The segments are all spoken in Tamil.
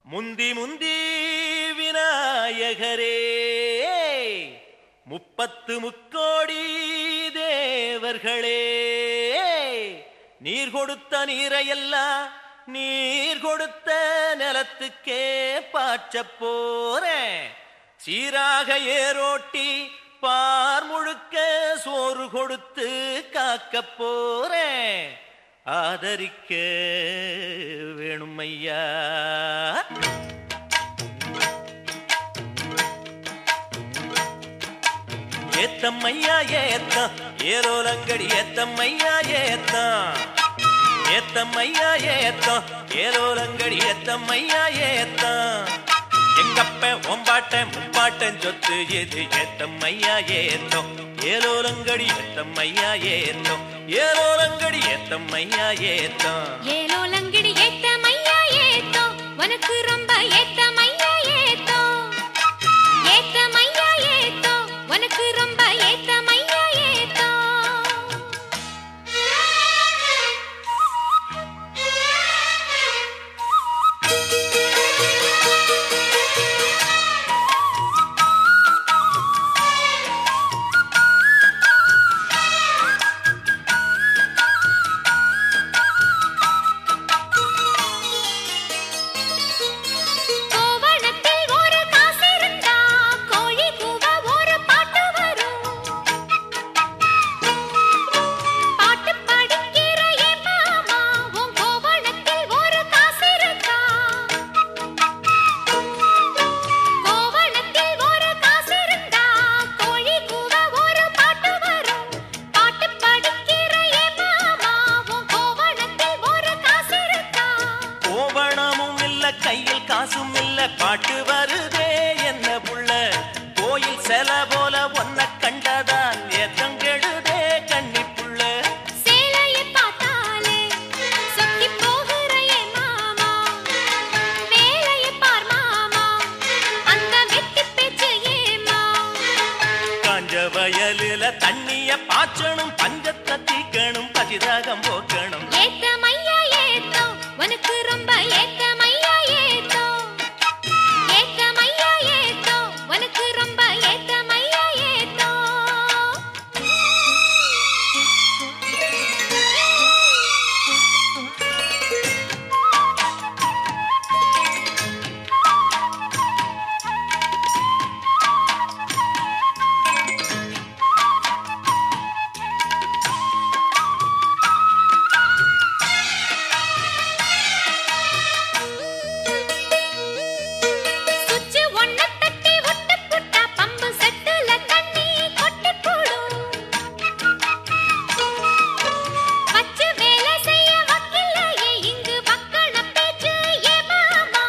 முந்தி முந்தி விநாயகரே முப்பத்து முக்கோடி தேவர்களே நீர் கொடுத்த நீரையெல்லாம் நீர் கொடுத்த நிலத்துக்கே பாய்ச்சப் போறேன் சீராக ஏரோட்டி பார் முழுக்க சோறு கொடுத்து காக்கப் போறேன் ஆதரிக்க வேணும் ஐயா ஏத்தம்மையா ஏத்தம் ஏரோலங்கடி ஏத்தம்மையா ஏத்தம் ஏத்தம்மையா ஏத்தம் ஏரோலங்கடி ஏத்தம்மையா ஏத்தம் எங்கப்ப ஒம்பாட்ட முப்பாட்டன் சொத்து எது ஏத்தம்மையா ஏத்தம் ஏலோலங்கடி ஏத்தம்மையா ஏத்தம் ஏலோலங்கடி ஏத்தம்மையா ஏத்தம் ஏலோ லங்கிடி ஏத்த மையா ஏத்தோ உனக்கு ரொம்ப ஏத்த மையா ஏத்தோ ஏத்த மையா ஏத்தோ உனக்கு ரொம்ப ஏத்த மையா ஏத்தோ கோவணத்தில் ஒரு காசு இருந்தா கோழி கூவ ஒரு பாட்டு வரும் பாட்டு படிக்கிற என் மாமா உன் கோவணத்தில் ஒரு காசு இருக்கா கோவணத்தில் ஒரு காசு இருந்தா கோழி கூவ ஒரு பாட்டு வரும் பாட்டு படிக்கிற என் மாமா உன் கோவணத்தில் ஒரு காசு இருக்கா கோவணமும் இல்ல கையில் காசும் இல்ல பாட்டு வருதே என்ன புள்ள கோயில் செல போல ஒன்ன கண்டதான் ஏத்தம் கெடுதே கண்ணி புள்ள சேலையை பார்த்தாலே சொக்கி போகிற என் மாமா வேலையை பார் மாமா அந்த வெட்டி பேச்சு ஏமா காஞ்ச வயலில தண்ணிய பாய்ச்சணும் பஞ்சத்தை தீக்கணும் பசிதாகம் போக்கணும் ஏத்த மையா ஏத்தோ உனக்கு ரொம்ப ஏத்த மையா ஏத்தோ ஏத்த மையா ஏத்தோ உனக்கு ரொம்ப ஏத்த மையா ஏத்தோ சுச்சு ஒன்ன தட்டி விட்டு புட்டா பம்பு செட்டுல தண்ணி கொட்டி போடும் பச்சை வேலை செய்ய வக்கில்லையே இங்கு வக்கண பேச்சு ஏ மாமா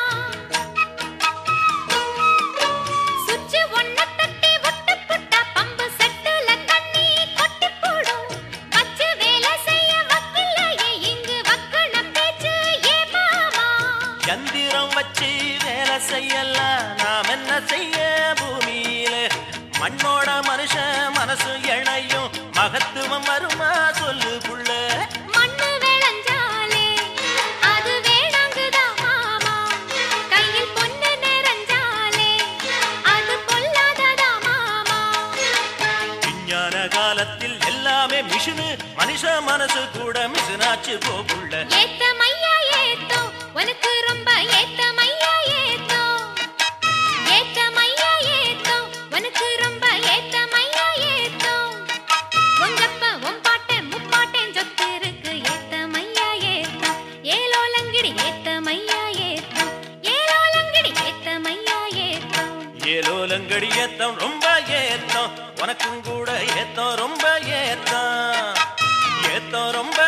சுச்சு ஒன்ன தட்டி விட்டு புட்டா பம்பு செட்டுல தண்ணி கொட்டி போடும் பச்சை வேலை செய்ய வக்கில்லையே இங்கு வக்கண பேச்சு ஏ மாமா சந்திரம் வச்சு வேலை செய்யலாம் நாம் என்ன செய்ய பூமியில மண்ணோட மனுஷன் மனசு இணையும் மகத்துவம் வருமா சொல்லு புள்ள மண்ணு விளைஞ்சாலே அது வேணாங்குதா மாமா கையில் பொண்ணு நிறைஞ்சாலே அது பொல்லாததா மாமா விஞ்ஞான காலத்தில் எல்லாமே மிஷினு மனுஷ மனசு கூட மிஷினாச்சு போ புள்ள ஏத்த மையா ஏத்தோ உனக்கு ரொம்ப ஏத்த மையா ஏத்தோ ஏத்த மையா ஏத்தோ உனக்கு ரொம்ப ஏத்த மையா ஏத்தோ உங்கப்ப உன் பாட்டன் முப்பாட்டன் சொத்து இருக்கு ஏத்த மையா ஏத்தோ ஏலோ லங்கிடி ஏத்த மையா ஏத்தோ ஏலோ லங்கிடி ஏத்த மையா ஏத்தோ ஏலோலங்கடி ஏத்தம் ரொம்ப ஏத்தம் உனக்கும் கூட ஏத்தம் ரொம்ப ஏத்தம் ஏத்தம் ரொம்ப